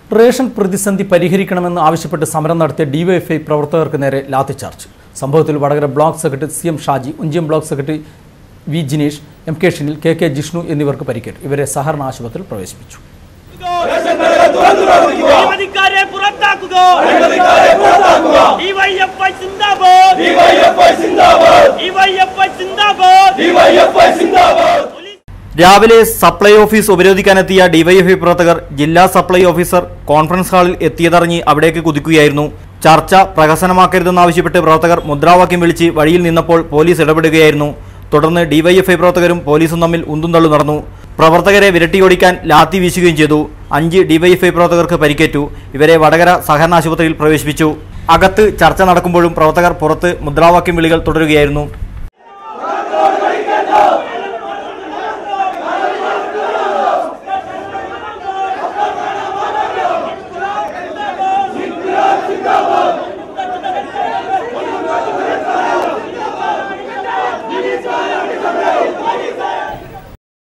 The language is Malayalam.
റേഷൻ പ്രതിസന്ധി പരിഹരിക്കണമെന്ന് ആവശ്യപ്പെട്ട് സമരം നടത്തിയ ഡിവൈഎഫ്ഐ പ്രവർത്തകർക്ക് നേരെ ലാത്തിച്ചാർജ് സംഭവത്തിൽ Vadakara block secretary C M Shaji Onchiyam block secretary V Jineesh M K Shinil K K Jishnu എന്നിവർക്ക് പരിക്കേറ്റു ഇവരെ സഹകരണ ആശുപത്രിയിൽ പ്രവേശിപ്പിച്ചു അഴിമതിക്കാരെ പുറത്താക്കുക ഡിവൈഎഫ്ഐ സിന്ദാബാദ് ഡിവൈഎഫ്ഐ സിന്ദാബാദ് രാവിലെ സപ്ലൈ ഓഫീസ് ഉപരോധിക്കാനെത്തിയ ഡിവൈഎഫ്ഐ പ്രവർത്തകർ ജില്ലാ സപ്ലൈ ഓഫീസർ കോൺഫറൻസ് ഹാളിൽ എത്തിയതറിഞ്ഞ് അവിടേക്ക് കുതിക്കുകയായിരുന്നു ചർച്ച പ്രഹസനമാക്കരുതെന്നാവശ്യപ്പെട്ട് പ്രവർത്തകർ മുദ്രാവാക്യം വിളിച്ച് വഴിയിൽ നിന്നപ്പോൾ പോലീസ് ഇടപെടുകയായിരുന്നു തുടർന്ന് ഡിവൈഎഫ്ഐ പ്രവർത്തകരും പോലീസും തമ്മിൽ ഉന്തും തള്ളു നടന്നു പ്രവർത്തകരെ വിരട്ടിയോടിക്കാൻ ലാത്തി വീശുകയും ചെയ്തു അഞ്ച് ഡിവൈഎഫ്ഐ പ്രവർത്തകർക്ക് പരിക്കേറ്റു ഇവരെ വടകര സഹകരണ ആശുപത്രിയിൽ പ്രവേശിപ്പിച്ചു അകത്ത് ചർച്ച നടക്കുമ്പോഴും പ്രവർത്തകർ പുറത്ത് മുദ്രാവാക്യം വിളികൾ തുടരുകയായിരുന്നു